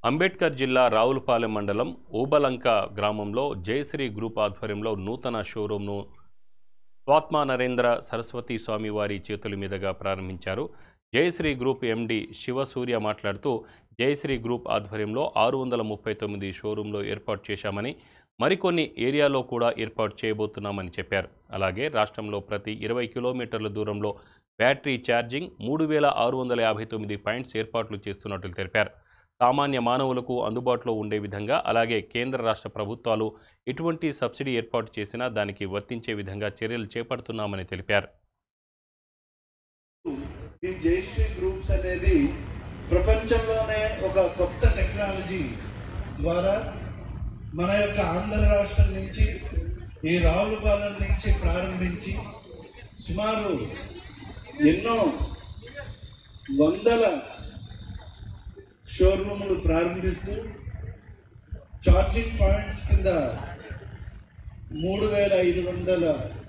అంబేద్కర్ జిల్లా రావులపాలెం మండలం ఊబలంక గ్రామంలో జయశ్రీ గ్రూప్ ఆధ్వర్యంలో నూతన షోరూంను స్వాత్మా నరేంద్ర సరస్వతి స్వామి వారి చేతుల మీదుగా ప్రారంభించారు జయశ్రీ గ్రూప్ ఎండి శివసూర్య మాట్లాడుతూ జయశ్రీ గ్రూప్ ఆధ్వర్యంలో ఆరు వందల ముప్పై తొమ్మిది షోరూంలో ఏర్పాటు చేశామని మరికొన్ని ఏరియాలో కూడా ఏర్పాటు చేయబోతున్నామని చెప్పారు అలాగే రాష్ట్రంలో ప్రతి ఇరవై కిలోమీటర్ల దూరంలో బ్యాటరీ ఛార్జింగ్ మూడు వేల ఆరు వందల యాభై తొమ్మిది పాయింట్స్ ఏర్పాట్లు చేస్తున్నట్లు తెలిపారు సామాన్య మానవులకు అందుబాటులో ఉండే విధంగా అలాగే కేంద్ర రాష్ట్ర ప్రభుత్వాలు ఎటువంటి సబ్సిడీ ఏర్పాటు చేసినా దానికి వర్తించే విధంగా చర్యలు చేపడుతున్నామని తెలిపారు ఈ జయశ్రీ గ్రూప్స్ అనేది ప్రపంచంలోనే ఒక కొత్త టెక్నాలజీ ద్వారా మన యొక్క ఆంధ్ర రాష్ట్రం నుంచి ఈ రావులపాలెం నుంచి ప్రారంభించి సుమారు ఎన్నో వందల షోరూములు ప్రారంభిస్తూ ఛార్జింగ్ పాయింట్స్ కింద మూడు వేల ఐదు వందల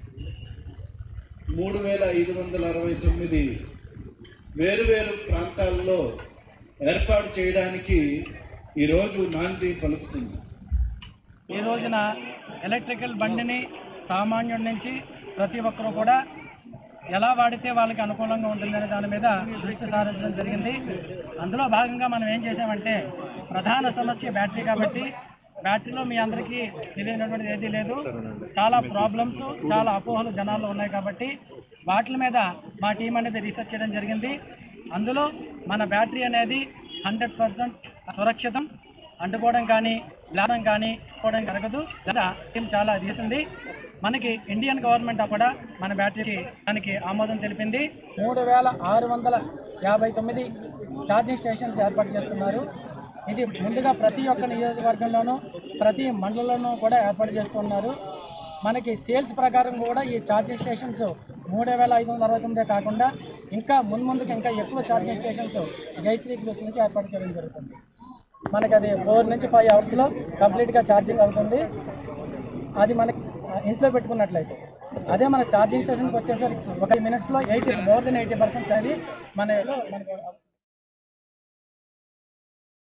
మూడు వేల ఐదు వందల అరవై తొమ్మిది వేరువేరు ప్రాంతాల్లో ఏర్పాటు చేయడానికి ఈరోజు నాంది పలుకుతుంది ఈ రోజున ఎలక్ట్రికల్ బండిని సామాన్యుడి నుంచి ప్రతి ఒక్కరూ కూడా ఎలా వాడితే వాళ్ళకి అనుకూలంగా ఉంటుందనే దాని మీద దృష్టి సారించడం జరిగింది అందులో భాగంగా మనం ఏం చేసామంటే ప్రధాన సమస్య బ్యాటరీ కాబట్టి బ్యాటరీలో మీ అందరికీ తెలియనటువంటిది ఏదీ లేదు చాలా ప్రాబ్లమ్స్ చాలా అపోహలు జనాల్లో ఉన్నాయి కాబట్టి వాటి మీద మా టీం అనేది రీసెర్చ్ చేయడం జరిగింది అందులో మన బ్యాటరీ అనేది హండ్రెడ్ పర్సెంట్ సురక్షితం అంటుకోవడం కానీ లాభం కానీ పోవడం జరగదు లేదా టీం చాలా తీసింది మనకి ఇండియన్ గవర్నమెంట్ కూడా మన బ్యాటరీ దానికి ఆమోదం తెలిపింది మూడు వేల ఆరు వందల యాభై తొమ్మిది ఛార్జింగ్ స్టేషన్స్ ఏర్పాటు చేస్తున్నారు ఇది ముందుగా ప్రతి ఒక్క నియోజకవర్గంలోనూ ప్రతి మండలంలోనూ కూడా ఏర్పాటు చేస్తున్నారు మనకి సేల్స్ ప్రకారం కూడా ఈ ఛార్జింగ్ స్టేషన్స్ మూడు వేల ఐదు వందల అరవై తొమ్మిదే కాకుండా ఇంకా మున్ముందుకు ఇంకా ఎక్కువ ఛార్జింగ్ స్టేషన్స్ జయశ్రీ గ్రూప్స్ నుంచి ఏర్పాటు చేయడం జరుగుతుంది మనకి అది ఫోర్ నుంచి ఫైవ్ అవర్స్లో కంప్లీట్గా ఛార్జింగ్ అవుతుంది అది మనకి ఇంట్లో పెట్టుకున్నట్లయితే అదే మన ఛార్జింగ్ స్టేషన్కి వచ్చేసరికి ఒక మినిట్స్లో eighty more than eighty percent అది మన మనకు